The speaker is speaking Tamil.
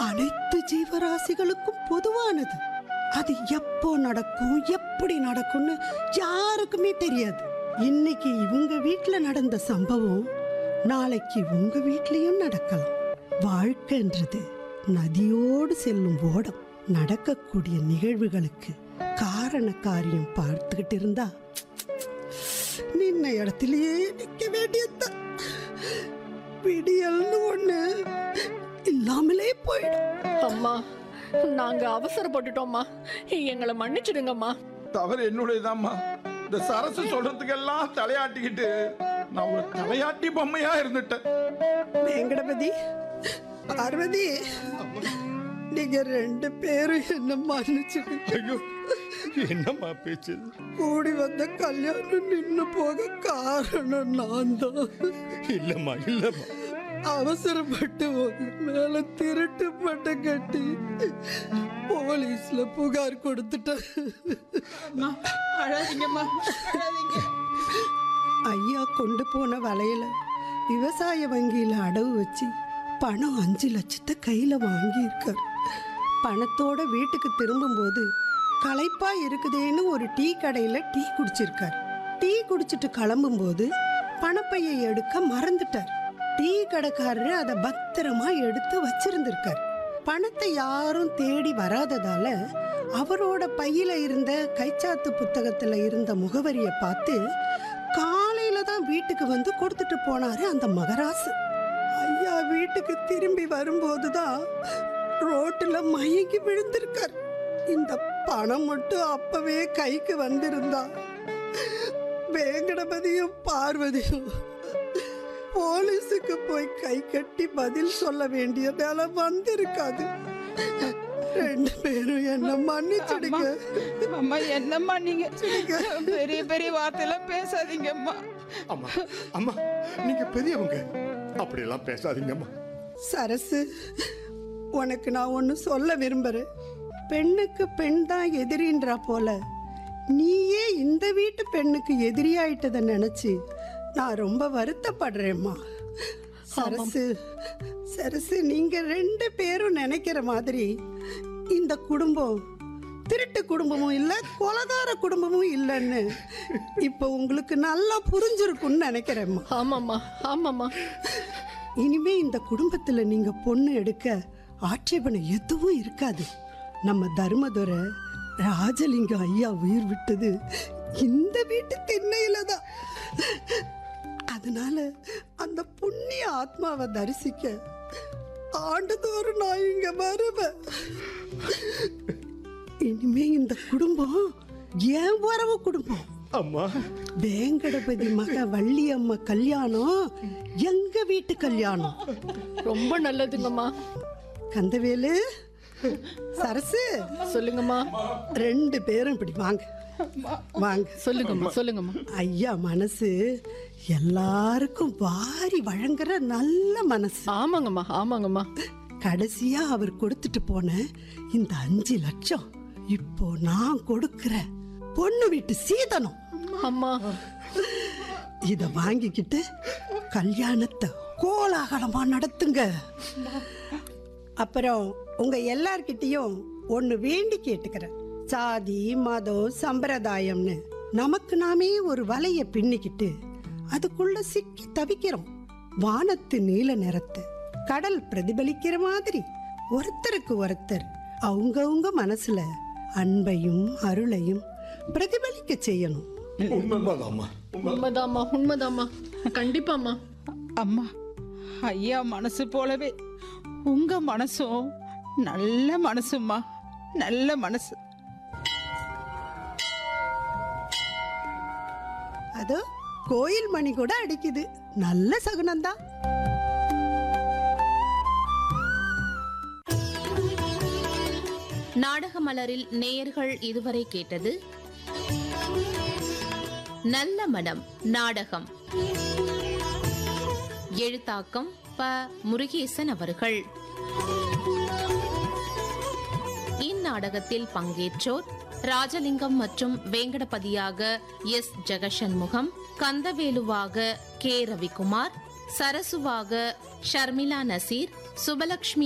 அனைத்து ஜீவராசிகளுக்கும் பொதுவானது அது எப்போ நடக்கும் எப்படி நடக்கும்னு யாருக்குமே தெரியாது இன்னைக்கு இவங்க வீட்ல நடந்த சம்பவம் நாளைக்கு உங்க வீட்லயும் நடக்கலாம் வாழ்க்கைன்றது நதியோடு செல்லும் ஓடம் நடக்கக்கூடிய நிகழ்வுகளுக்கு காரண காரியம் பார்த்துக்கிட்டு இருந்தா நின்ன இடத்திலேயே நிக்க வேண்டியதுதான் விடியல்னு ஒண்ணு இல்லாமலே போயிடும் அம்மா நாங்க அவசரப்பட்டுட்டோம்மா எங்களை மன்னிச்சிடுங்கம்மா தவறு என்னுடையதாம்மா இந்த சரசு சொல்றதுக்கெல்லாம் தலையாட்டிக்கிட்டு நான் ஒரு தலையாட்டி பொம்மையா இருந்துட்டேன் வெங்கடபதி பார்வதி நீங்க ரெண்டு பேரும் என்ன மன்னிச்சிடுங்க ஐயோ என்னம்மா பேச்சு கூடி வந்த கல்யாணம் நின்னு போக காரணம் நான் தான் இல்லம்மா இல்லம்மா அவசரப்பட்டு உங்க மேல திருட்டு பட்டம் கட்டி போலீஸ்ல புகார் கொடுத்துட்டேன் அழாதீங்கம்மா அழாதீங்க ஐயா கொண்டு போன வலையில விவசாய வங்கியில அடவு வச்சு பணம் அஞ்சு லட்சத்தை கையில வாங்கியிருக்கார் பணத்தோட வீட்டுக்கு திரும்பும்போது களைப்பா இருக்குதேன்னு ஒரு டீ கடையில டீ குடிச்சிருக்கார் டீ குடிச்சிட்டு கிளம்பும்போது பணப்பையை எடுக்க மறந்துட்டார் டீ கடைக்காரரு அதை பத்திரமா எடுத்து வச்சிருந்திருக்கார் பணத்தை யாரும் தேடி வராததால அவரோட பையில இருந்த கைச்சாத்து புத்தகத்துல இருந்த முகவரியை பார்த்து காலையில தான் வீட்டுக்கு வந்து கொடுத்துட்டு போனாரு அந்த மகராசு ஐயா வீட்டுக்கு திரும்பி வரும்போது தான் ரோட்டுல மயங்கி விழுந்திருக்கார் இந்த பணம் மட்டும் அப்பவே கைக்கு வந்திருந்தா வேங்கடபதியும் பார்வதியும் போலீஸுக்கு போய் கை கட்டி பதில் சொல்ல வேண்டிய நிலை வந்திருக்காது ரெண்டு பேரும் என்ன மன்னிச்சிடுங்க அம்மா என்னம்மா நீங்க பெரிய பெரிய வார்த்தையெல்லாம் பேசாதீங்கம்மா அம்மா அம்மா நீங்க பெரியவங்க அப்படியெல்லாம் பேசாதீங்கம்மா சரசு உனக்கு நான் ஒன்று சொல்ல விரும்புகிறேன் பெண்ணுக்கு பெண் தான் எதிரின்றா போல நீயே இந்த வீட்டு பெண்ணுக்கு எதிரியாயிட்டதை நினச்சி நான் ரொம்ப வருத்தப்படுறேம்மா சரசு சரசு நீங்க ரெண்டு பேரும் நினைக்கிற மாதிரி இந்த குடும்பம் திருட்டு குடும்பமும் இல்லை கொலகார குடும்பமும் இல்லைன்னு இப்போ உங்களுக்கு நல்லா புரிஞ்சிருக்கும்னு நினைக்கிறேம்மா ஆமாம்மா ஆமாம்மா இனிமே இந்த குடும்பத்துல நீங்க பொண்ணு எடுக்க ஆட்சேபனை எதுவும் இருக்காது நம்ம தர்மதுரை ராஜலிங்கம் ஐயா உயிர் விட்டது இந்த வீட்டு திண்ணையில தான் அதனால அந்த புண்ணிய ஆத்மாவை தரிசிக்க ஆண்டுதோறும் நான் இங்க வருவேன் இனிமே இந்த குடும்பம் ஏன் உறவு குடும்பம் அம்மா வேங்கடபதி மக வள்ளியம்மா கல்யாணம் எங்க வீட்டு கல்யாணம் ரொம்ப நல்லதுங்கம்மா கந்தவேலு சரசு சொல்லுங்கம்மா ரெண்டு பேரும் இப்படி வாங்க வாங்க சொல்லுங்கம்மா சொல்லுங்கம்மா ஐயா மனசு எல்லாருக்கும் வாரி வழங்குற நல்ல மனசு ஆமாங்கம்மா ஆமாங்கம்மா கடைசியா அவர் கொடுத்துட்டு போன இந்த அஞ்சு லட்சம் இப்போ நான் கொடுக்கிற பொண்ணு வீட்டு சீதனம் அம்மா இத வாங்கிக்கிட்டு கல்யாணத்தை கோலாகலமா நடத்துங்க அப்புறம் உங்க எல்லார்கிட்டயும் ஒன்னு வேண்டி கேட்டுக்கிறேன் சாதி மதம் சம்பிரதாயம்னு நமக்கு நாமே ஒரு வலைய பின்னிக்கிட்டு அதுக்குள்ள சிக்கி தவிக்கிறோம் வானத்து நீல நிறத்தை கடல் பிரதிபலிக்கிற மாதிரி ஒருத்தருக்கு ஒருத்தர் அவங்கவங்க மனசுல அன்பையும் அருளையும் பிரதிபலிக்க செய்யணும் உண்மைதாம்மா உண்மைதாம்மா உண்மைதாம்மா கண்டிப்பாம்மா அம்மா ஐயா மனசு போலவே உங்க மனசும் நல்ல மனசும்மா நல்ல மனசு அதோ கோயில் மணி கூட அடிக்குது நல்ல சகுனம்தான் நாடக மலரில் நேயர்கள் இதுவரை கேட்டது நல்ல மனம் நாடகம் எழுத்தாக்கம் ப முருகேசன் அவர்கள் இந்நாடகத்தில் பங்கேற்றோர் ராஜலிங்கம் மற்றும் வேங்கடபதியாக எஸ் ஜெகசண்முகம் கந்தவேலுவாக கே ரவிக்குமார் சரசுவாக ஷர்மிளா நசீர் சுபலக்ஷ்மி